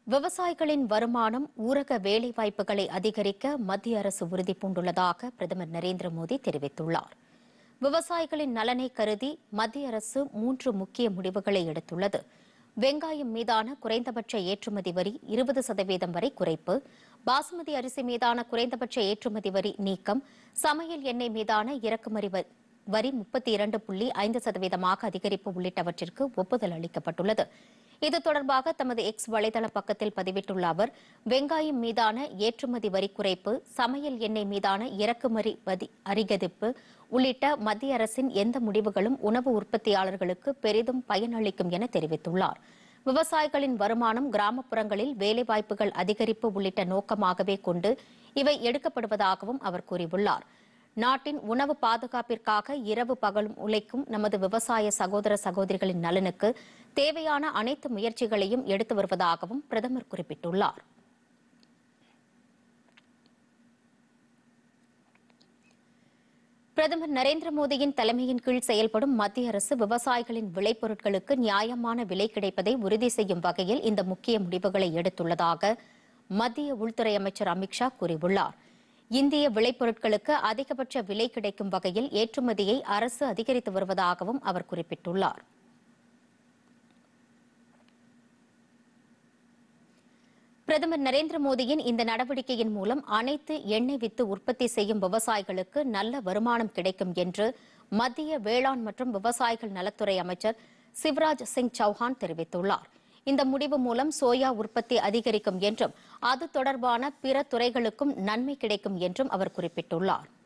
விவசாயிகளின் வருமானம் ஊரக வேலைவாய்ப்புகளை அதிகரிக்க மத்திய அரசு உறுதி பூண்டுள்ளதாக பிரதமர் நரேந்திர மோடி தெரிவித்துள்ளார் விவசாயிகளின் நலனை கருதி மத்திய அரசு மூன்று முக்கிய முடிவுகளை எடுத்துள்ளது வெங்காயம் மீதான குறைந்தபட்ச ஏற்றுமதி வரி இருபது சதவீதம் வரை குறைப்பு பாசுமதி அரிசி மீதான குறைந்தபட்ச ஏற்றுமதி வரி நீக்கம் சமையல் எண்ணெய் மீதான இறக்குமதி வ- வரி முப்பத்தி இரண்டு புள்ளி ஐந்து சதவீதமாக அதிகரிப்பு உள்ளிட்டவற்றிற்கு ஒப்புதல் அளிக்கப்பட்டுள்ளது இது தொடர்பாக தமது எக்ஸ் வலைதள பக்கத்தில் பதிவிட்டுள்ள அவர் வெங்காயம் மீதான ஏற்றுமதி வரி குறைப்பு சமையல் எண்ணெய் மீதான இறக்குமதி வரி அரிகதிப்பு உள்ளிட்ட மத்திய அரசின் எந்த முடிவுகளும் உணவு உற்பத்தியாளர்களுக்கு பெரிதும் பயனளிக்கும் என தெரிவித்துள்ளார் விவசாயிகளின் வருமானம் கிராமப்புறங்களில் வேலைவாய்ப்புகள் அதிகரிப்பு உள்ளிட்ட நோக்கமாகவே கொண்டு இவை எடுக்கப்படுவதாகவும் அவர் கூறியுள்ளார் நாட்டின் உணவு பாதுகாப்பிற்காக இரவு பகலும் உழைக்கும் நமது விவசாய சகோதர சகோதரிகளின் நலனுக்கு தேவையான அனைத்து முயற்சிகளையும் எடுத்து வருவதாகவும் பிரதமர் குறிப்பிட்டுள்ளார் பிரதமர் நரேந்திர மோடியின் தலைமையின் கீழ் செயல்படும் மத்திய அரசு விவசாயிகளின் விளைபொருட்களுக்கு நியாயமான விலை கிடைப்பதை உறுதி செய்யும் வகையில் இந்த முக்கிய முடிவுகளை எடுத்துள்ளதாக மத்திய உள்துறை அமைச்சர் அமித்ஷா கூறியுள்ளார் இந்திய விளைபொருட்களுக்கு அதிகபட்ச விலை கிடைக்கும் வகையில் ஏற்றுமதியை அரசு அதிகரித்து வருவதாகவும் அவர் குறிப்பிட்டுள்ளார் பிரதமர் நரேந்திர மோடியின் இந்த நடவடிக்கையின் மூலம் அனைத்து எண்ணெய் வித்து உற்பத்தி செய்யும் விவசாயிகளுக்கு நல்ல வருமானம் கிடைக்கும் என்று மத்திய வேளாண் மற்றும் விவசாயிகள் நலத்துறை அமைச்சர் சிவராஜ் சிங் சௌஹான் தெரிவித்துள்ளார் இந்த முடிவு மூலம் சோயா உற்பத்தி அதிகரிக்கும் என்றும் அது தொடர்பான பிற துறைகளுக்கும் நன்மை கிடைக்கும் என்றும் அவர் குறிப்பிட்டுள்ளார்